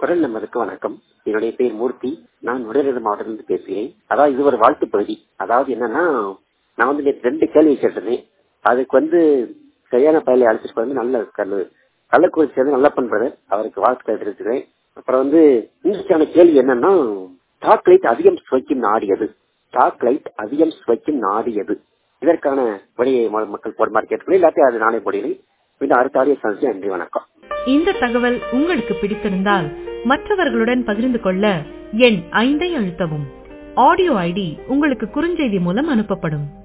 குரல் நமதுக்கு வணக்கம் என்னுடைய பேர் மூர்த்தி நான் விருதுநகர் மாவட்டத்திலிருந்து பேசுகிறேன் அதாவது இது ஒரு வாழ்த்து பகுதி அதாவது என்னன்னா நான் வந்து நேற்று ரெண்டு கேள்வி கேட்டிருந்தேன் அதுக்கு வந்து சரியான பயிலை அழைச்சிட்டு வந்து நல்ல கல்லு கள்ளக்குறிச்சி வந்து நல்ல பண்றது அவருக்கு வாழ்த்துக்கள் தெரிவிச்சுக்கிறேன் அப்புறம் வந்து இன்றைக்கான கேள்வி என்னன்னா சாக்லேட் அதிகம் சுவைக்கும் நாடியது சாக்லேட் அதிகம் சுவைக்கும் நாடியது இதற்கான விடையை மக்கள் போடுமாறு கேட்டுக்கிறேன் எல்லாத்தையும் அது நானே போடுகிறேன் மீண்டும் அடுத்த ஆடியோ சந்திச்சு நன்றி வணக்கம் இந்த தகவல் உங்களுக்கு பிடித்திருந்தால் மற்றவர்களுடன் பகிர்ந்து கொள்ள எண் ஐந்தை அழுத்தவும் ஆடியோ ஐடி உங்களுக்கு குறுஞ்செய்தி மூலம் அனுப்பப்படும்